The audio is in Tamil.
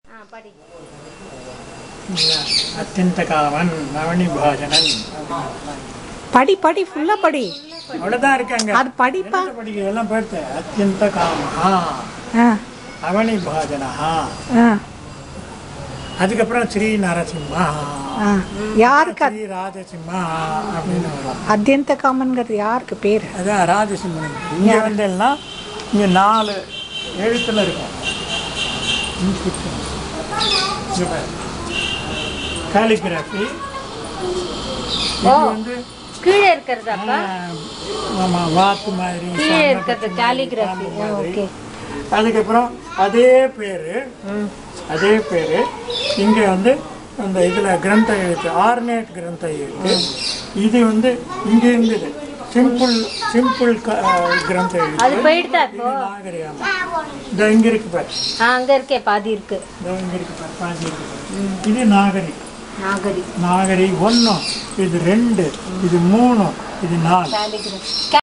ஆ படி அத்தியந்தகாவன் நவனி பாஜனன் படி படி ஃபுல்லா படி அவ்வளோதான் இருக்காங்க அது படிப்பா படிக்க எல்லாம் போயிடுத்து அத்தியந்த காமஹா ஆ அவனி பாஜனஹா ஆ அதுக்கப்புறம் ஸ்ரீ நரசிம்மா ஆ யாருக்கு ஸ்ரீ ராஜசிம்மா அப்படின்னு வரும் அத்தியந்த காமன்கிறது யாருக்கு பேர் அதான் ராஜசிம்மன் இங்கே வந்து எல்லாம் இங்கே நாலு எழுத்துல இருக்கும் காலிகிராஃபி இது வந்து கீழே இருக்கிறதாப்பா ஆமாம் வாத்து மாதிரி கீழே இருக்கிறது calligraphy. பாம்பு மாதிரி. ஓகே. அதுக்கப்புறம் அதே பேர் அதே பேர் இங்கே வந்து அந்த இதில் கிரந்த எழுத்து ஆர்னேட் கிரந்த எழுத்து இது வந்து இங்கே இருந்தது சிம்பிள் சிம்பிள் கிரந்த எழுத்து அது போயிடுதா இப்போ நாகரி ஆமாம் இந்த இங்கே இருக்கு பாரு ஆ அங்க இருக்கே பாதி இருக்கு இதோ இங்கே இருக்கு பாரு பாதி இருக்கு பாரு. இது நாகரி நாகரி நாகரி ஒன்று இது ரெண்டு இது மூணு இது நாலு காலிகிராஃபி